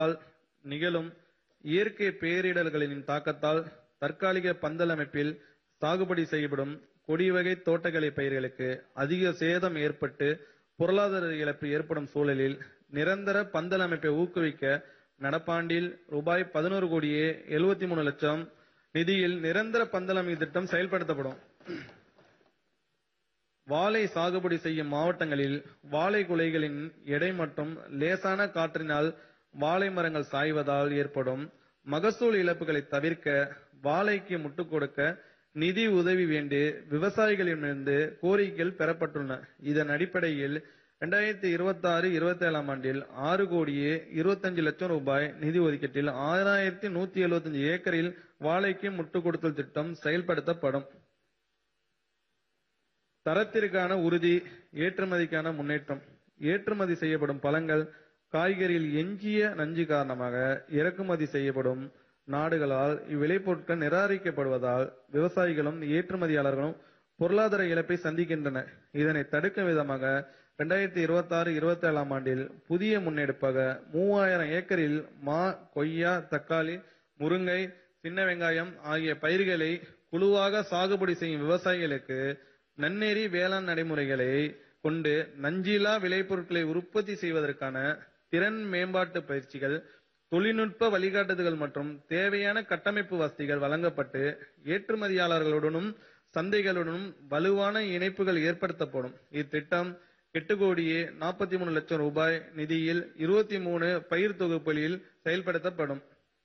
all நிகழும் இயற்கை பேரிடர்களின் தாக்கத்தால் தற்காலிக பந்தல் அமைப்பில் சாகுபடி செய்யப்படும் கொடி வகை தோட்டக்கலை பயிர்களுக்கு அதிக சேதம் ஏற்பட்டு பொருளாதார இழப்பு ஏற்படும் சூழலில் நிரந்தர பந்தல் அமைப்பை ஊக்குவிக்க நடப்பாண்டில் ரூபாய் பதினோரு கோடியே எழுபத்தி மூணு லட்சம் நிதியில் நிரந்தர பந்தல் அமைப்பு திட்டம் செயல்படுத்தப்படும் வாழை சாகுபடி செய்யும் மாவட்டங்களில் வாழை குலைகளின் எடை மற்றும் லேசான காற்றினால் வாழை மரங்கள் சாய்வதால் ஏற்படும் மகசூல் இழப்புகளை தவிர்க்க வாழைக்கு முட்டுக் கொடுக்க நிதி உதவி வேண்டி விவசாயிகளிடமிருந்து கோரிக்கைகள் பெறப்பட்டுள்ளன இதன் அடிப்படையில் இரண்டாயிரத்தி இருபத்தி ஆறு இருபத்தி ஏழாம் ஆண்டில் ஆறு கோடியே இருபத்தஞ்சு லட்சம் ரூபாய் நிதி ஒதுக்கீட்டில் ஆறாயிரத்தி நூத்தி எழுபத்தஞ்சு ஏக்கரில் வாழைக்கு முட்டுக் கொடுத்தல் திட்டம் செயல்படுத்தப்படும் தரத்திற்கான உறுதி ஏற்றுமதிக்கான முன்னேற்றம் ஏற்றுமதி செய்யப்படும் பழங்கள் காய்கறியில் எஞ்சிய நஞ்சு காரணமாக இறக்குமதி செய்யப்படும் நாடுகளால் இவ்விளைபொருட்கள் நிராகரிக்கப்படுவதால் விவசாயிகளும் ஏற்றுமதியாளர்களும் பொருளாதார இழப்பை சந்திக்கின்றன இதனை தடுக்கும் விதமாக இரண்டாயிரத்தி இருபத்தி ஆறு இருபத்தி ஏழாம் ஆண்டில் புதிய முன்னெடுப்பாக மூவாயிரம் ஏக்கரில் மா கொய்யா தக்காளி முருங்கை சின்ன வெங்காயம் ஆகிய பயிர்களை குழுவாக சாகுபடி செய்யும் விவசாயிகளுக்கு நன்னெறி வேளாண் நடைமுறைகளை கொண்டு நஞ்சிலா விளைபொருட்களை உற்பத்தி செய்வதற்கான திறன் மேம்பாட்டு பயிற்சிகள் தொழில்நுட்ப வழிகாட்டுதல்கள் மற்றும் தேவையான கட்டமைப்பு வசதிகள் வழங்கப்பட்டு ஏற்றுமதியாளர்களுடனும் சந்தைகளுடனும் வலுவான இணைப்புகள் ஏற்படுத்தப்படும் இத்திட்டம் எட்டு கோடியே நாற்பத்தி மூணு லட்சம் ரூபாய் நிதியில் இருபத்தி மூணு பயிர் தொகுப்புகளில் செயல்படுத்தப்படும்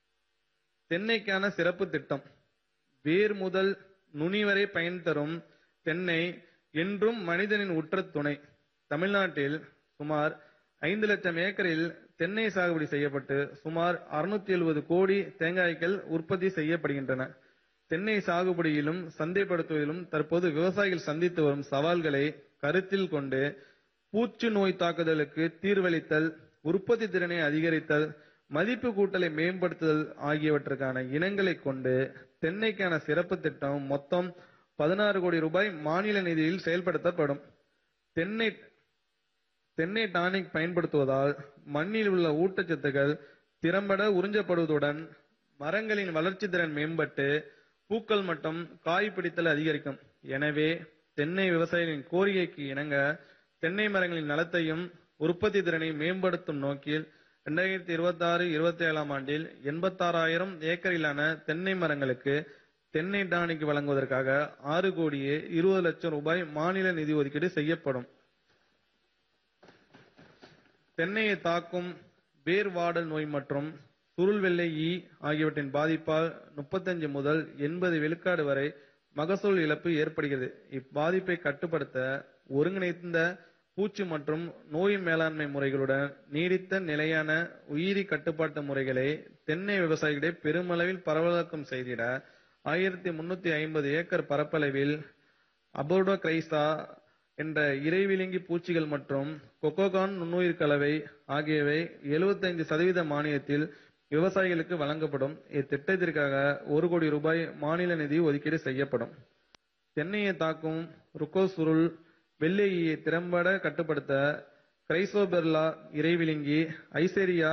தென்னைக்கான சிறப்பு திட்டம் வேர் முதல் நுனி வரை பயன் தரும் தென்னை என்றும் மனிதனின் உற்ற துணை தமிழ்நாட்டில் சுமார் ஐந்து லட்சம் ஏக்கரில் தென்னை சாகுபடி செய்யப்பட்டு சுமார் அறுநூத்தி எழுபது கோடி தேங்காய்கள் உற்பத்தி செய்யப்படுகின்றன தென்னை சாகுபடியிலும் சந்தைப்படுத்துவதிலும் தற்போது விவசாயிகள் சந்தித்து வரும் சவால்களை கருத்தில் கொண்டு பூச்சி நோய் தாக்குதலுக்கு தீர்வளித்தல் உற்பத்தி திறனை அதிகரித்தல் மதிப்பு கூட்டலை மேம்படுத்துதல் ஆகியவற்றுக்கான இனங்களை கொண்டு தென்னைக்கான சிறப்பு திட்டம் மொத்தம் பதினாறு கோடி ரூபாய் மாநில நிதியில் செயல்படுத்தப்படும் தென்னை தென்னை டானிக் பயன்படுத்துவதால் மண்ணில் உள்ள ஊட்டச்சத்துக்கள் திறம்பட உறிஞ்சப்படுவதுடன் மரங்களின் வளர்ச்சி திறன் மேம்பட்டு பூக்கள் மற்றும் காய் பிடித்தல் அதிகரிக்கும் எனவே தென்னை விவசாயிகளின் கோரிக்கைக்கு இணங்க தென்னை மரங்களின் நலத்தையும் உற்பத்தி திறனை மேம்படுத்தும் நோக்கில் இரண்டாயிரத்தி இருபத்தி ஆறு இருபத்தி ஏழாம் ஆண்டில் எண்பத்தாறாயிரம் ஏக்கரிலான தென்னை மரங்களுக்கு தென்னை டானிக் வழங்குவதற்காக ஆறு கோடியே இருபது லட்சம் ரூபாய் மாநில நிதி ஒதுக்கீடு செய்யப்படும் தென்னையை தாக்கும் வேர் வாடல் நோய் மற்றும் சுருள் வெள்ளை ஈ ஆகியவற்றின் பாதிப்பால் முப்பத்தஞ்சு முதல் எண்பது விழுக்காடு வரை மகசூல் இழப்பு ஏற்படுகிறது இப்பாதிப்பை கட்டுப்படுத்த ஒருங்கிணைந்த பூச்சி மற்றும் நோய் மேலாண்மை முறைகளுடன் நீடித்த நிலையான உயிரி கட்டுப்பாட்டு முறைகளை தென்னை விவசாயிகளை பெருமளவில் பரவலாக்கம் செய்திட ஆயிரத்தி முன்னூத்தி ஐம்பது ஏக்கர் பரப்பளவில் அபோர்டோ கிரைசா என்ற இறைவிழுங்கி பூச்சிகள் மற்றும் கொக்கோகான் நுண்ணுயிர் கலவை ஆகியவை 75% சதவீத மானியத்தில் விவசாயிகளுக்கு வழங்கப்படும் இத்திட்டத்திற்காக ஒரு கோடி ரூபாய் மாநில நிதி ஒதுக்கீடு செய்யப்படும் தென்னையை தாக்கும் ருக்கோசுருள் வெள்ளையை திறம்பட கட்டுப்படுத்த கிரைசோபெர்லா இறைவிழுங்கி ஐசேரியா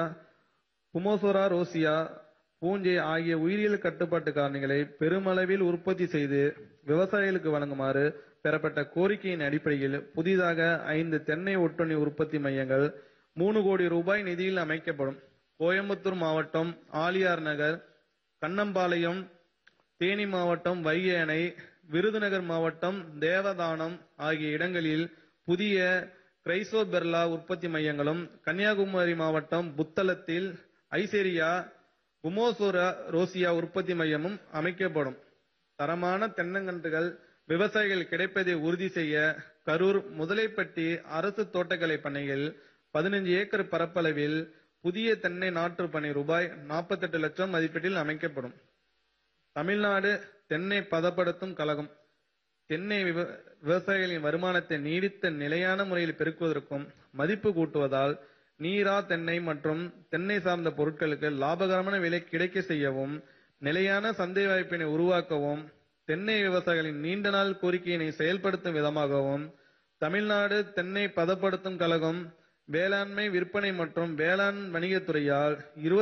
புமோசோரா ரோசியா பூஞ்சை ஆகிய உயிரியல் கட்டுப்பாட்டு காரணிகளை பெருமளவில் உற்பத்தி செய்து விவசாயிகளுக்கு வழங்குமாறு பெறப்பட்ட கோரிக்கையின் அடிப்படையில் புதிதாக ஐந்து தென்னை ஒட்டுண்ணி உற்பத்தி மையங்கள் மூணு கோடி ரூபாய் நிதியில் அமைக்கப்படும் கோயம்புத்தூர் மாவட்டம் ஆலியார் நகர் கண்ணம்பாளையம் தேனி மாவட்டம் வைகை அணை விருதுநகர் மாவட்டம் தேவதானம் ஆகிய இடங்களில் புதிய கிரைசோபெர்லா உற்பத்தி மையங்களும் கன்னியாகுமரி மாவட்டம் புத்தளத்தில் ஐசேரியா உமோசோரா ரோசியா உற்பத்தி மையமும் அமைக்கப்படும் தரமான தென்னங்கன்றுகள் விவசாயிகள் கிடைப்பதை உறுதி செய்ய கரூர் முதலைப்பட்டி அரசு தோட்டக்கலை பண்ணையில் பதினஞ்சு ஏக்கர் பரப்பளவில் புதிய தென்னை நாற்று பணி ரூபாய் 48 லட்சம் மதிப்பீட்டில் அமைக்கப்படும் தமிழ்நாடு தென்னை பதப்படுத்தும் கழகம் தென்னை விவ- விவசாயிகளின் வருமானத்தை நீடித்த நிலையான முறையில் பெருக்குவதற்கும் மதிப்பு கூட்டுவதால் நீரா தென்னை மற்றும் தென்னை சார்ந்த பொருட்களுக்கு லாபகரமான விலை கிடைக்க செய்யவும் நிலையான சந்தை வாய்ப்பினை உருவாக்கவும் தென்னை விவசாயிகளின் நீண்ட நாள் கோரிக்கையினை செயல்படுத்தும் விதமாகவும் தமிழ்நாடு தென்னை பதப்படுத்தும் கழகம் வேளாண்மை விற்பனை மற்றும் வேளாண் வணிகத்துறையால்